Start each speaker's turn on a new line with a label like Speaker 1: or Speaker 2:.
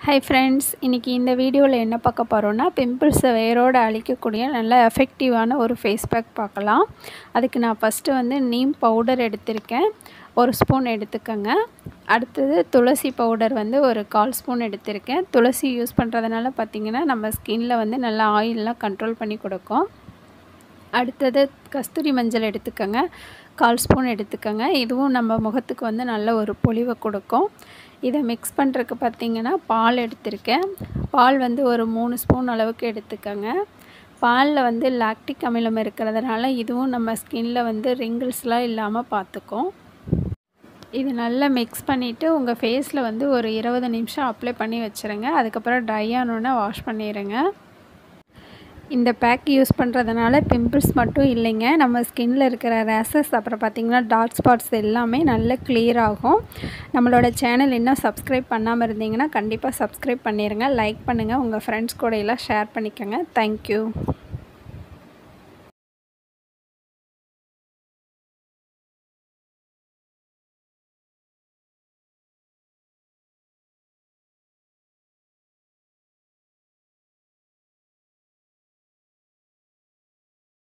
Speaker 1: hi friends இன்றைக்கி இந்த வீடியோவில் என்ன பார்க்க போகிறோன்னா பிம்பிள்ஸை வேரோடு அழிக்கக்கூடிய நல்ல எஃபெக்டிவான ஒரு ஃபேஸ் பேக் பார்க்கலாம் அதுக்கு நான் ஃபஸ்ட்டு வந்து நீம் பவுடர் எடுத்திருக்கேன் ஒரு ஸ்பூன் எடுத்துக்கோங்க அடுத்தது துளசி பவுடர் வந்து ஒரு கால் ஸ்பூன் எடுத்திருக்கேன் துளசி யூஸ் பண்ணுறதுனால பார்த்திங்கன்னா நம்ம ஸ்கின்னில் வந்து நல்லா ஆயிலெலாம் கண்ட்ரோல் பண்ணி கொடுக்கும் அடுத்தது கஸ்தூரி மஞ்சள் எடுத்துக்கோங்க கால் ஸ்பூன் எடுத்துக்கோங்க இதுவும் நம்ம முகத்துக்கு வந்து நல்ல ஒரு பொலிவை கொடுக்கும் இதை மிக்ஸ் பண்ணுறதுக்கு பார்த்திங்கன்னா பால் எடுத்திருக்கேன் பால் வந்து ஒரு மூணு ஸ்பூன் அளவுக்கு எடுத்துக்கோங்க பாலில் வந்து லாக்டிக் அமிலம் இருக்கிறதுனால இதுவும் நம்ம ஸ்கின்ல வந்து ரிங்கிள்ஸ்லாம் இல்லாமல் பார்த்துக்கும் இது நல்லா மிக்ஸ் பண்ணிவிட்டு உங்கள் ஃபேஸில் வந்து ஒரு இருபது நிமிஷம் அப்ளை பண்ணி வச்சுருங்க அதுக்கப்புறம் ட்ரை ஆனோன்னே வாஷ் பண்ணிடுங்க இந்த பேக் யூஸ் பண்ணுறதுனால பிம்பிள்ஸ் மட்டும் இல்லைங்க நம்ம ஸ்கின்னில் இருக்கிற ரேசஸ் அப்புறம் பார்த்திங்கன்னா டார்க் ஸ்பாட்ஸ் எல்லாமே நல்ல கிளியர் ஆகும் நம்மளோட சேனல் இன்னும் சப்ஸ்கிரைப் பண்ணாமல் இருந்தீங்கன்னா கண்டிப்பாக சப்ஸ்கிரைப் பண்ணிடுங்க லைக் பண்ணுங்கள் உங்கள் ஃப்ரெண்ட்ஸ் கூட எல்லாம் ஷேர் பண்ணிக்கோங்க தேங்க்யூ